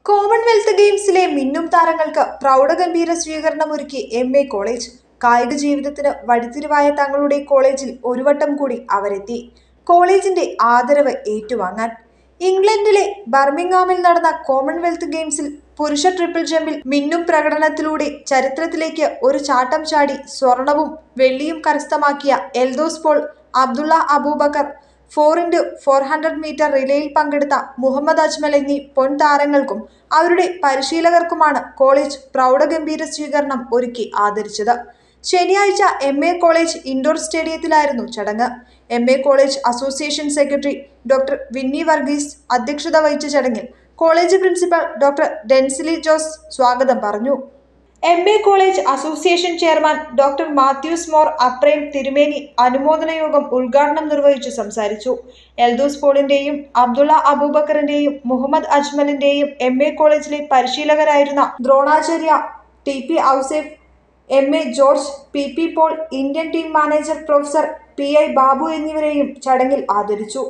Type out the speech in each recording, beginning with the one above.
Commonwealth ഗെയിംസിലെ മിന്നും താരങ്ങൾക്ക് പ്രൗഢഗംഭീര സ്വീകരണമൊരുക്കി എം എ കോളേജ് കായിക ജീവിതത്തിന് വഴിത്തിരിവായ തങ്ങളുടെ കോളേജിൽ ഒരു വട്ടം കൂടി അവരെത്തി കോളേജിന്റെ ആദരവ് ഏറ്റുവാങ്ങാൻ ഇംഗ്ലണ്ടിലെ ബർമിംഗാമിൽ നടന്ന കോമൺവെൽത്ത് ഗെയിംസിൽ പുരുഷ ട്രിപ്പിൾ ജമ്പിൽ മിന്നും പ്രകടനത്തിലൂടെ ചരിത്രത്തിലേക്ക് ഒരു ചാട്ടം ചാടി സ്വർണവും വെള്ളിയും കരസ്ഥമാക്കിയ Eldhose Paul Abdulla Aboobacker four into four hundred metre റിലേയിൽ പങ്കെടുത്ത മുഹമ്മദ് അജ്മൽ എന്നീ പൊൻ താരങ്ങൾക്കും അവരുടെ പരിശീലകർക്കുമാണ് കോളേജ് പ്രൗഢഗംഭീര സ്വീകരണം ഒരുക്കി ആദരിച്ചത് ശനിയാഴ്ച എം എ കോളേജ് ഇൻഡോർ സ്റ്റേഡിയത്തിലായിരുന്നു ചടങ്ങ് M A college association secretary doctor Winny Varghese അധ്യക്ഷത വഹിച്ച ചടങ്ങിൽ college principal doctor Densily Jose സ്വാഗതം പറഞ്ഞു M A college association chairman doctor Mathews Mor Aprem തിരുമേനി അനുമോദന യോഗം ഉദ്ഘാടനം നിർവഹിച്ചു സംസാരിച്ചു എൽദോസ് പോളിന്റെയും അബ്ദുള്ള അബൂബക്കറിന്റെയും മുഹമ്മദ് അജ്മലിന്റെയും എം എ കോളേജിലെ പരിശീലകരായിരുന്ന Dronacharya T P Ouseph M A George P P Paul Indian team manager professor P I Babu എന്നിവരെയും ചടങ്ങിൽ ആദരിച്ചു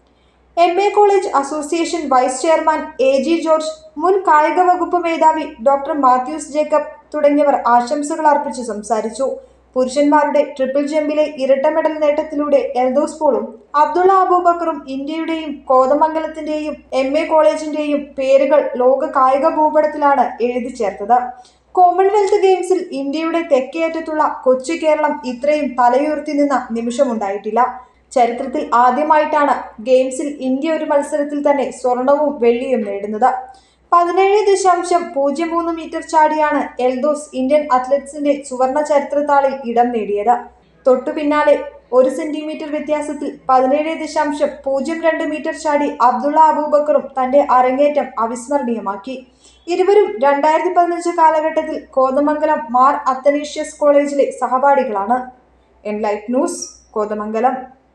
M A college association vice chairman A G George മുൻ കായിക വകുപ്പ് മേധാവി ഡോക്ടർ മാത്യൂസ് ജേക്കബ് തുടങ്ങിയവർ ആശംസകൾ അർപ്പിച്ച് സംസാരിച്ചു പുരുഷന്മാരുടെ ട്രിപ്പിൾ ജമ്പിലെ ഇരട്ട മെഡൽ നേട്ടത്തിലൂടെ എൽദോസ് പോളും അബ്ദുള്ള അബൂബക്കറും ഇന്ത്യയുടെയും കോതമംഗലത്തിന്റെയും എം എ കോളേജിന്റെയും പേരുകൾ ലോക കായിക ഭൂപടത്തിലാണ് എഴുതി ചേർത്തത് കോമൺവെൽത്ത് ഗെയിംസിൽ ഇന്ത്യയുടെ തെക്കേയറ്റത്തുള്ള കൊച്ചു കേരളം ഇത്രയും തലയുയർത്തി നിന്ന നിമിഷമുണ്ടായിട്ടില്ല ചരിത്രത്തിൽ ആദ്യമായിട്ടാണ് ഗെയിംസിൽ ഇന്ത്യ ഒരു മത്സരത്തിൽ തന്നെ സ്വർണവും വെള്ളിയും നേടുന്നത് പതിനേഴ് ദശാംശം പൂജ്യം മൂന്ന് മീറ്റർ ചാടിയാണ് എൽദോസ് ഇന്ത്യൻ അത്ലറ്റ്സിന്റെ സുവർണ ചരിത്രത്താളിൽ ഇടം നേടിയത് തൊട്ടു പിന്നാലെ ഒരു സെന്റിമീറ്റർ വ്യത്യാസത്തിൽ പതിനേഴ് ദശാംശം പൂജ്യം രണ്ട് മീറ്റർ ചാടി അബ്ദുള്ള അബൂബക്കറും തന്റെ അരങ്ങേറ്റം അവിസ്മരണീയമാക്കി ഇരുവരും രണ്ടായിരത്തി പതിനഞ്ച് കാലഘട്ടത്തിൽ കോതമംഗലം മാർ അത്തനീഷ്യസ് കോളേജിലെ സഹപാഠികളാണ് എൻ ലൈറ്റ് ന്യൂസ് കോതമംഗലം